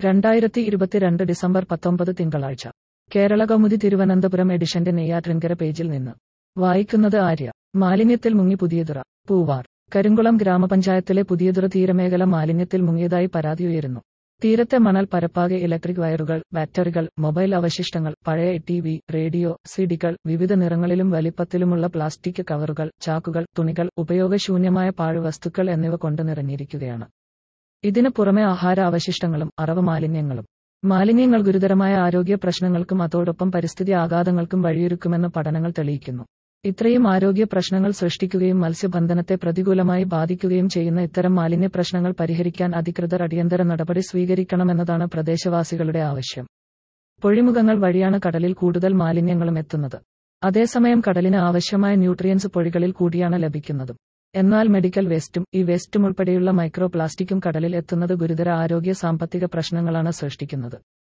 രണ്ടായിരത്തി ഇരുപത്തിരണ്ട് ഡിസംബർ പത്തൊമ്പത് തിങ്കളാഴ്ച കേരള കൗമുദി തിരുവനന്തപുരം എഡിഷന്റെ നെയ്യാറ്റിൻകര പേജിൽ നിന്ന് വായിക്കുന്നത് ആര്യ മാലിന്യത്തിൽ മുങ്ങി പുതിയതുറ പൂവാർ കരിങ്കുളം ഗ്രാമപഞ്ചായത്തിലെ പുതിയതുറ തീരമേഖല മാലിന്യത്തിൽ മുങ്ങിയതായി പരാതി ഉയരുന്നു തീരത്തെ മണൽ പരപ്പാകെ ഇലക്ട്രിക് വയറുകൾ ബാറ്ററികൾ മൊബൈൽ അവശിഷ്ടങ്ങൾ പഴയ ടി വി റേഡിയോ സിഡികൾ വിവിധ നിറങ്ങളിലും വലിപ്പത്തിലുമുള്ള പ്ലാസ്റ്റിക് കവറുകൾ ചാക്കുകൾ തുണികൾ ഉപയോഗശൂന്യമായ പാഴ്വസ്തുക്കൾ എന്നിവ കൊണ്ട് നിറഞ്ഞിരിക്കുകയാണ് ഇതിനു പുറമെ ആഹാര അവശിഷ്ടങ്ങളും അറവ് മാലിന്യങ്ങളും മാലിന്യങ്ങൾ ഗുരുതരമായ ആരോഗ്യ പ്രശ്നങ്ങൾക്കും അതോടൊപ്പം പരിസ്ഥിതി ആഘാതങ്ങൾക്കും വഴിയൊരുക്കുമെന്ന് പഠനങ്ങൾ തെളിയിക്കുന്നു ഇത്രയും ആരോഗ്യ പ്രശ്നങ്ങൾ സൃഷ്ടിക്കുകയും മത്സ്യബന്ധനത്തെ പ്രതികൂലമായി ബാധിക്കുകയും ചെയ്യുന്ന ഇത്തരം മാലിന്യ പ്രശ്നങ്ങൾ പരിഹരിക്കാൻ അധികൃതർ അടിയന്തര നടപടി സ്വീകരിക്കണമെന്നതാണ് പ്രദേശവാസികളുടെ ആവശ്യം പൊഴിമുഖങ്ങൾ വഴിയാണ് കടലിൽ കൂടുതൽ മാലിന്യങ്ങളും എത്തുന്നത് അതേസമയം കടലിന് ആവശ്യമായ ന്യൂട്രിയൻസ് പൊഴികളിൽ കൂടിയാണ് ലഭിക്കുന്നതും എന്നാൽ മെഡിക്കൽ വേസ്റ്റും ഈ വേസ്റ്റും ഉൾപ്പെടെയുള്ള മൈക്രോ പ്ലാസ്റ്റിക്കും കടലിൽ എത്തുന്നത് ഗുരുതര ആരോഗ്യ സാമ്പത്തിക പ്രശ്നങ്ങളാണ് സൃഷ്ടിക്കുന്നത്